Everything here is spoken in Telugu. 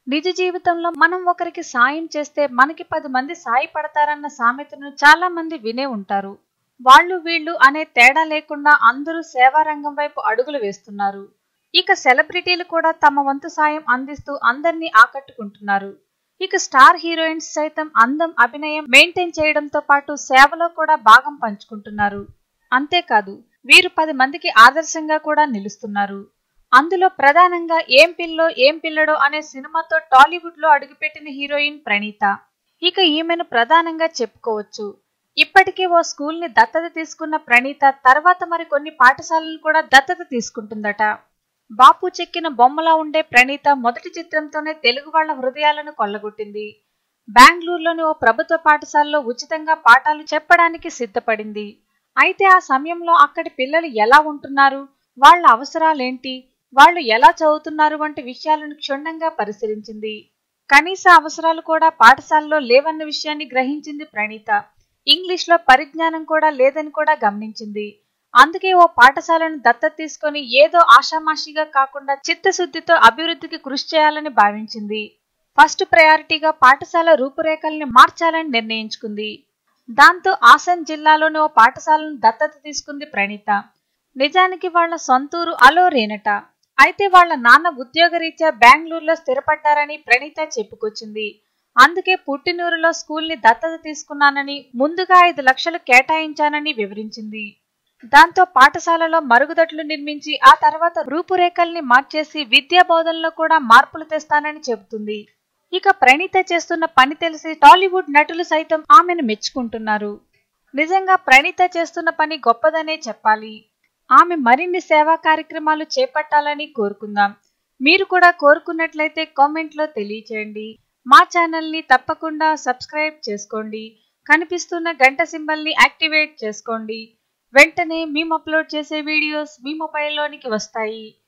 నిజ జీవితంలో మనం ఒకరికి సాయం చేస్తే మనకి పది మంది సాయపడతారన్న సామెతను చాలా మంది వినే ఉంటారు వాళ్ళు వీళ్ళు అనే తేడా లేకుండా అందరూ సేవా రంగం వైపు అడుగులు వేస్తున్నారు ఇక సెలబ్రిటీలు కూడా తమ వంతు సాయం అందిస్తూ అందరినీ ఆకట్టుకుంటున్నారు ఇక స్టార్ హీరోయిన్స్ సైతం అందం అభినయం మెయింటైన్ చేయడంతో పాటు సేవలో కూడా భాగం పంచుకుంటున్నారు అంతేకాదు వీరు పది మందికి ఆదర్శంగా కూడా నిలుస్తున్నారు అందులో ప్రధానంగా ఏం పిల్లో ఏం పిల్లడో అనే సినిమాతో టాలీవుడ్ లో అడుగుపెట్టిన హీరోయిన్ ప్రణీత ఇక ఈమెను ప్రధానంగా చెప్పుకోవచ్చు ఇప్పటికే ఓ స్కూల్ ని దత్తత తీసుకున్న ప్రణీత తర్వాత మరి కొన్ని పాఠశాలలను కూడా దత్తత తీసుకుంటుందట బాపు చెక్కిన బొమ్మలా ఉండే ప్రణీత మొదటి చిత్రంతోనే తెలుగు వాళ్ల హృదయాలను కొల్లగొట్టింది బెంగళూరులోని ఓ ప్రభుత్వ పాఠశాలలో ఉచితంగా పాఠాలు చెప్పడానికి సిద్ధపడింది అయితే ఆ సమయంలో అక్కడి పిల్లలు ఎలా ఉంటున్నారు వాళ్ళ అవసరాలేంటి వాళ్ళు ఎలా చదువుతున్నారు వంటి విషయాలను క్షుణ్ణంగా పరిశీలించింది కనీస అవసరాలు కూడా పాఠశాలలో లేవన్న విషయాన్ని గ్రహించింది ప్రణీత ఇంగ్లీష్లో పరిజ్ఞానం కూడా లేదని కూడా గమనించింది అందుకే ఓ పాఠశాలను దత్తత తీసుకొని ఏదో ఆషామాషిగా కాకుండా చిత్తశుద్ధితో అభివృద్ధికి కృషి చేయాలని భావించింది ఫస్ట్ ప్రయారిటీగా పాఠశాల రూపురేఖల్ని మార్చాలని నిర్ణయించుకుంది దాంతో ఆసన్ జిల్లాలోని ఓ పాఠశాలను దత్తత తీసుకుంది ప్రణీత నిజానికి వాళ్ల సొంతూరు అలోరేనట అయితే వాళ్ల నాన్న ఉద్యోగరీత్యా బెంగళూరులో స్థిరపడ్డారని ప్రణీత చెప్పుకొచ్చింది అందుకే పుట్టినూరులో స్కూల్ ని దత్తత తీసుకున్నానని ముందుగా ఐదు లక్షలు కేటాయించానని వివరించింది దాంతో పాఠశాలలో మరుగుదొడ్లు నిర్మించి ఆ తర్వాత రూపురేఖల్ని మార్చేసి విద్యా బోధనలో కూడా మార్పులు తెస్తానని చెబుతుంది ఇక ప్రణీత చేస్తున్న పని తెలిసి టాలీవుడ్ నటులు సైతం ఆమెను మెచ్చుకుంటున్నారు నిజంగా ప్రణీత చేస్తున్న పని గొప్పదనే చెప్పాలి ఆమె మరిన్ని సేవా కార్యక్రమాలు చేపట్టాలని కోరుకుందాం మీరు కూడా కోరుకున్నట్లయితే కామెంట్లో తెలియచేయండి మా ఛానల్ని తప్పకుండా సబ్స్క్రైబ్ చేసుకోండి కనిపిస్తున్న గంట సింబల్ని యాక్టివేట్ చేసుకోండి వెంటనే మేము అప్లోడ్ చేసే వీడియోస్ మీ మొబైల్లోనికి వస్తాయి